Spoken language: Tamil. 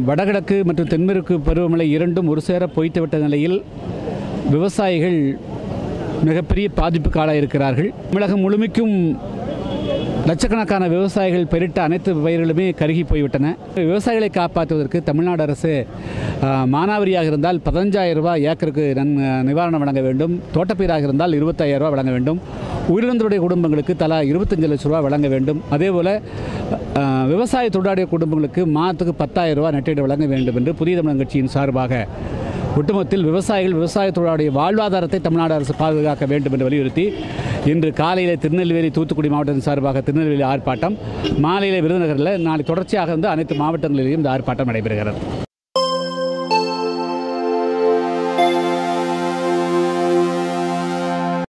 வடகிழக்கு மற்றும் தென்மேற்கு பருவமழை இரண்டும் ஒரு சேர பொய்த்துவிட்ட நிலையில் விவசாயிகள் மிகப்பெரிய பாதிப்புக்கு ஆளாயிருக்கிறார்கள் தமிழகம் முழுமைக்கும் லட்சக்கணக்கான விவசாயிகள் பெரிட்ட அனைத்து பயிர்களுமே கருகி போய்விட்டன விவசாயிகளை காப்பாற்றுவதற்கு தமிழ்நாடு அரசு ஆ, மானாவாரியாக இருந்தால் பதினஞ்சாயிரம் ரூபாய் ஏக்கருக்கு நன் நிவாரணம் வழங்க வேண்டும் தோட்டப்பயிராக இருந்தால் இருபத்தாயிரம் ரூபாய் வழங்க வேண்டும் உயிரிழந்தவருடைய குடும்பங்களுக்கு தலா இருபத்தஞ்சு லட்சம் ரூபாய் வழங்க வேண்டும் அதேபோல் ஆ, விவசாய தொழிலாளிய குடும்பங்களுக்கு மாதத்துக்கு பத்தாயிரம் ரூபாய் நட்டீடு வழங்க வேண்டும் என்று புதிய தமிழகம் கட்சியின் சார்பாக ஒட்டுமொத்தத்தில் விவசாயிகள் விவசாய தொழிலாளருடைய வாழ்வாதாரத்தை தமிழ்நாடு அரசு பாதுகாக்க வேண்டும் என்று வலியுறுத்தி இன்று காலையில் திருநெல்வேலி தூத்துக்குடி மாவட்டத்தின் சார்பாக திருநெல்வேலி ஆர்ப்பாட்டம் மாலையில் விருதுநகரில் நாளை தொடர்ச்சியாக வந்து அனைத்து மாவட்டங்களிலேயும் இந்த ஆர்ப்பாட்டம் நடைபெறுகிறது